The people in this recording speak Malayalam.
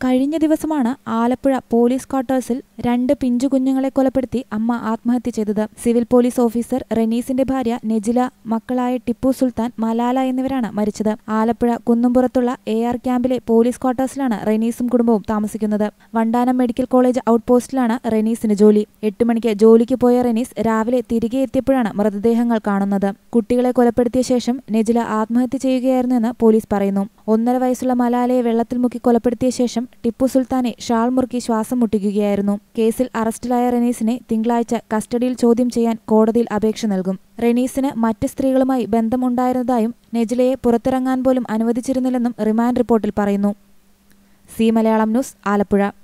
കഴിഞ്ഞ ദിവസമാണ് ആലപ്പുഴ പോലീസ് ക്വാർട്ടേഴ്സിൽ രണ്ട് പിഞ്ചു കുഞ്ഞുങ്ങളെ കൊലപ്പെടുത്തി അമ്മ ആത്മഹത്യ ചെയ്തത് സിവിൽ പോലീസ് ഓഫീസർ റെനീസിന്റെ ഭാര്യ നെജില മക്കളായ ടിപ്പു സുൽത്താൻ മലാല എന്നിവരാണ് മരിച്ചത് ആലപ്പുഴ കുന്നുംപുറത്തുള്ള എ ആർ ക്യാമ്പിലെ പോലീസ് ക്വാർട്ടേഴ്സിലാണ് റെനീസും കുടുംബവും താമസിക്കുന്നത് വണ്ടാനം മെഡിക്കൽ കോളേജ് ഔട്ട് പോസ്റ്റിലാണ് റെനീസിന് ജോലി എട്ട് മണിക്ക് ജോലിക്ക് പോയ റെനീസ് രാവിലെ തിരികെ എത്തിയപ്പോഴാണ് മൃതദേഹങ്ങൾ കാണുന്നത് കുട്ടികളെ കൊലപ്പെടുത്തിയ ശേഷം നെജില ആത്മഹത്യ ചെയ്യുകയായിരുന്നുവെന്ന് പോലീസ് പറയുന്നു ഒന്നര വയസ്സുള്ള മലാലയെ വെള്ളത്തിൽ മുക്കി കൊലപ്പെടുത്തിയ ശേഷം ടിപ്പു സുൽത്താനെ ഷാൾ മുറുക്കി ശ്വാസം മുട്ടിക്കുകയായിരുന്നു കേസിൽ അറസ്റ്റിലായ റെനീസിനെ തിങ്കളാഴ്ച കസ്റ്റഡിയിൽ ചോദ്യം ചെയ്യാൻ കോടതിയിൽ അപേക്ഷ നൽകും റെനീസിന് മറ്റ് സ്ത്രീകളുമായി ബന്ധമുണ്ടായിരുന്നതായും നെജിലയെ പുറത്തിറങ്ങാൻ പോലും അനുവദിച്ചിരുന്നില്ലെന്നും റിമാൻഡ് റിപ്പോർട്ടിൽ പറയുന്നു സി മലയാളം ന്യൂസ് ആലപ്പുഴ